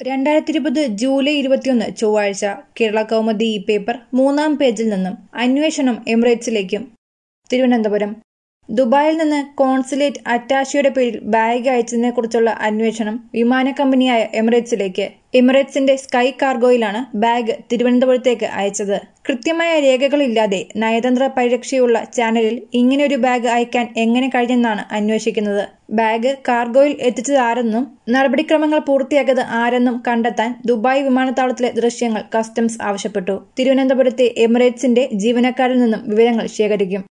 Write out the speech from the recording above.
രണ്ടായിരത്തി ഇരുപത് ജൂലൈ ഇരുപത്തിയൊന്ന് ചൊവ്വാഴ്ച കേരള കൗമുദി ഈ പേപ്പർ മൂന്നാം പേജിൽ നിന്നും അന്വേഷണം എമിറേറ്റ്സിലേക്കും തിരുവനന്തപുരം ദുബായിൽ നിന്ന് കോൺസുലേറ്റ് അറ്റാഷിയുടെ പേരിൽ ബാഗ് അയച്ചതിനെക്കുറിച്ചുള്ള അന്വേഷണം വിമാന കമ്പനിയായ എമിറേറ്റ്സിലേക്ക് എമിറേറ്റ്സിന്റെ സ്കൈ കാർഗോയിലാണ് ബാഗ് തിരുവനന്തപുരത്തേക്ക് അയച്ചത് കൃത്യമായ രേഖകളില്ലാതെ നയതന്ത്ര പരിരക്ഷയുള്ള ചാനലിൽ ഇങ്ങനെയൊരു ബാഗ് അയക്കാൻ എങ്ങനെ കഴിഞ്ഞെന്നാണ് അന്വേഷിക്കുന്നത് ബാഗ് കാർഗോയിൽ എത്തിച്ചത് ആരെന്നും നടപടിക്രമങ്ങൾ പൂർത്തിയാക്കിയത് ആരെന്നും കണ്ടെത്താൻ ദുബായ് വിമാനത്താവളത്തിലെ ദൃശ്യങ്ങൾ കസ്റ്റംസ് ആവശ്യപ്പെട്ടു തിരുവനന്തപുരത്തെ എമിറേറ്റ്സിന്റെ ജീവനക്കാരിൽ നിന്നും വിവരങ്ങൾ ശേഖരിക്കും